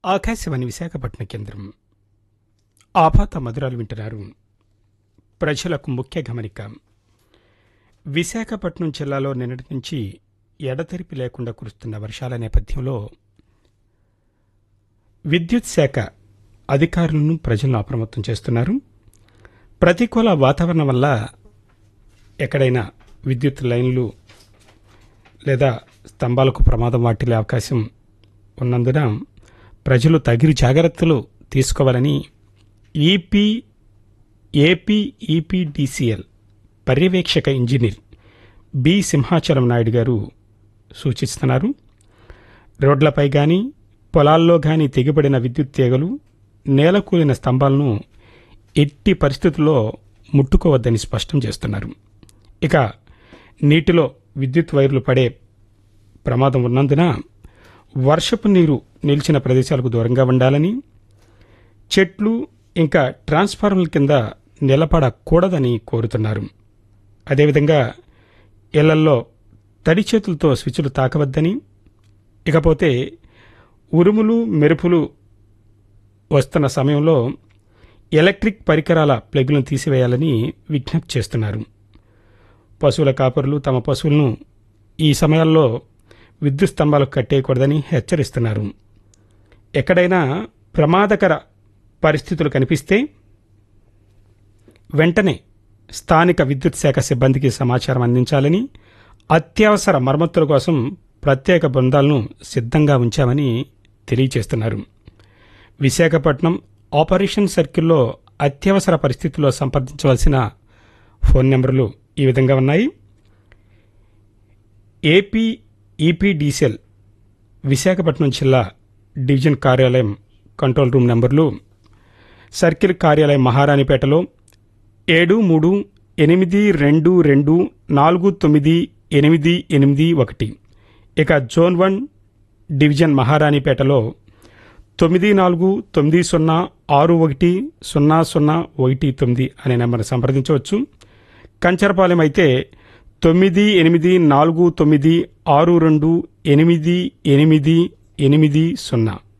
ఆకాశవాణి విశాఖపట్నం కేంద్రం ఆపాత మధురాలు వింటున్నారు ప్రజలకు ముఖ్య గమనిక విశాఖపట్నం జిల్లాలో నిన్నటి నుంచి ఎడతెరిపి లేకుండా కురుస్తున్న వర్షాల నేపథ్యంలో విద్యుత్ శాఖ అధికారులను ప్రజలను అప్రమత్తం చేస్తున్నారు ప్రతికూల వాతావరణం వల్ల ఎక్కడైనా విద్యుత్ లైన్లు లేదా స్తంభాలకు ప్రమాదం వాటిల్లే అవకాశం ఉన్నందున ప్రజలు తగిన జాగ్రత్తలు తీసుకోవాలని ఈపీ ఏపీ ఈపీడీసీఎల్ పర్యవేక్షక ఇంజనీర్ బి సింహాచలం నాయుడు గారు సూచిస్తున్నారు రోడ్లపై గాని పొలాల్లో గాని తెగిపడిన విద్యుత్ తీగలు నేలకూలిన స్తంభాలను ఎట్టి పరిస్థితుల్లో ముట్టుకోవద్దని స్పష్టం చేస్తున్నారు ఇక నీటిలో విద్యుత్ వైర్లు పడే ప్రమాదం ఉన్నందున వర్షపు నీరు నిలిచిన ప్రదేశాలకు దూరంగా ఉండాలని చెట్లు ఇంకా ట్రాన్స్ఫార్మర్ల కింద నిలబడకూడదని కోరుతున్నారు అదేవిధంగా ఇళ్లల్లో తడి చేతులతో స్విచ్లు తాకవద్దని ఇకపోతే ఉరుములు మెరుపులు వస్తున్న సమయంలో ఎలక్ట్రిక్ పరికరాల ప్లగ్లను తీసివేయాలని విజ్ఞప్తి చేస్తున్నారు పశువుల కాపరులు తమ పశువులను ఈ సమయాల్లో విద్యుత్ స్తంభాలకు కట్టేయకూడదని హెచ్చరిస్తున్నారు ఎక్కడైనా ప్రమాదకర పరిస్థితులు కనిపిస్తే వెంటనే స్థానిక విద్యుత్ శాఖ సిబ్బందికి సమాచారం అందించాలని అత్యవసర మరమ్మతుల కోసం ప్రత్యేక బృందాలను సిద్ధంగా ఉంచామని తెలియచేస్తున్నారు విశాఖపట్నం ఆపరేషన్ సర్కిల్లో అత్యవసర పరిస్థితుల్లో సంప్రదించవలసిన ఫోన్ నెంబర్లు ఈ విధంగా ఉన్నాయి ఏపీ ఈపీడీసీఎల్ విశాఖపట్నం జిల్లా డివిజన్ కార్యాలయం కంట్రోల్ రూమ్ నెంబర్లు సర్కిల్ కార్యాలయం మహారాణిపేటలో ఏడు మూడు ఎనిమిది రెండు రెండు నాలుగు తొమ్మిది ఎనిమిది ఎనిమిది ఒకటి ఇక జోన్ వన్ డివిజన్ మహారాణిపేటలో తొమ్మిది నాలుగు తొమ్మిది సున్నా ఆరు ఒకటి సున్నా సున్నా ఒకటి తొమ్మిది అనే నెంబర్ని సంప్రదించవచ్చు కంచరపాలెం అయితే తొమ్మిది ఎనిమిది నాలుగు తొమ్మిది ఆరు రెండు ఎనిమిది ఎనిమిది ఎనిమిది సున్నా